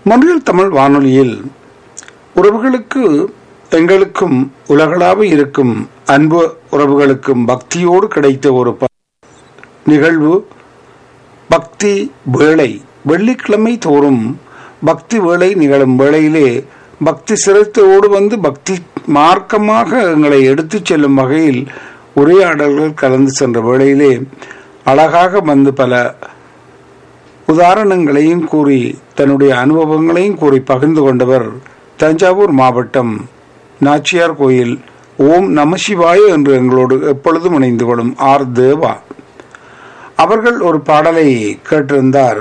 மொழியில் தமிழ் வானொலியில் உறவுகளுக்கு எங்களுக்கும் உலகளாவ இருக்கும் அன்பு உறவுகளுக்கும் பக்தியோடு கிடைத்த ஒரு ப- நிகழ்வு பக்தி வேளை வெள்ளிக்கிழமை தோறும் பக்தி வேளை நிகழும் வேளையிலே பக்தி சிரத்தையோடு வந்து பக்தி மார்க்கமாக எங்களை எடுத்துச் செல்லும் வகையில் உரையாடல்கள் கலந்து சென்ற வேளையிலே அழகாக வந்து பல உதாரணங்களையும் கூறி தன்னுடைய அனுபவங்களையும் கூறி பகிர்ந்து கொண்டவர் தஞ்சாவூர் மாவட்டம் நாச்சியார் கோயில் ஓம் நமசிவாய என்று எங்களோடு எப்பொழுதும் இணைந்து கொள்ளும் ஆர் தேவா அவர்கள் ஒரு பாடலை கேட்டிருந்தார்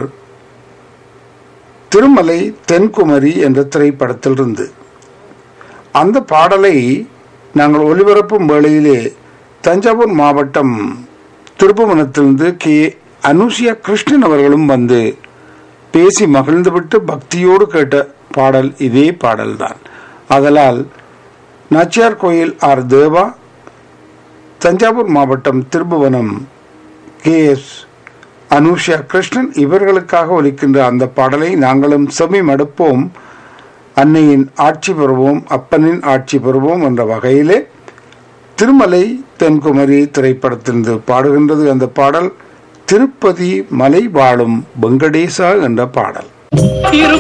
திருமலை தென்குமரி என்ற திரைப்படத்திலிருந்து அந்த பாடலை நாங்கள் ஒலிபரப்பும் வேளையிலே தஞ்சாவூர் மாவட்டம் திருப்புவனத்திலிருந்து கே அனுசியா கிருஷ்ணன் அவர்களும் வந்து பேசி மகிழ்ந்துவிட்டு பக்தியோடு கேட்ட பாடல் இதே பாடல்தான் அதலால் நாச்சியார் கோயில் ஆர் தேவா தஞ்சாவூர் மாவட்டம் திருப்புவனம் கே எஸ் அனுஷா கிருஷ்ணன் இவர்களுக்காக ஒலிக்கின்ற அந்த பாடலை நாங்களும் செமி மடுப்போம் அன்னையின் ஆட்சி பெறுவோம் அப்பனின் ஆட்சி பெறுவோம் என்ற வகையிலே திருமலை தென்குமரி திரைப்படத்திலிருந்து பாடுகின்றது அந்த பாடல் திருப்பதி மலை வாழும் வெங்கடேசா என்ற பாடல்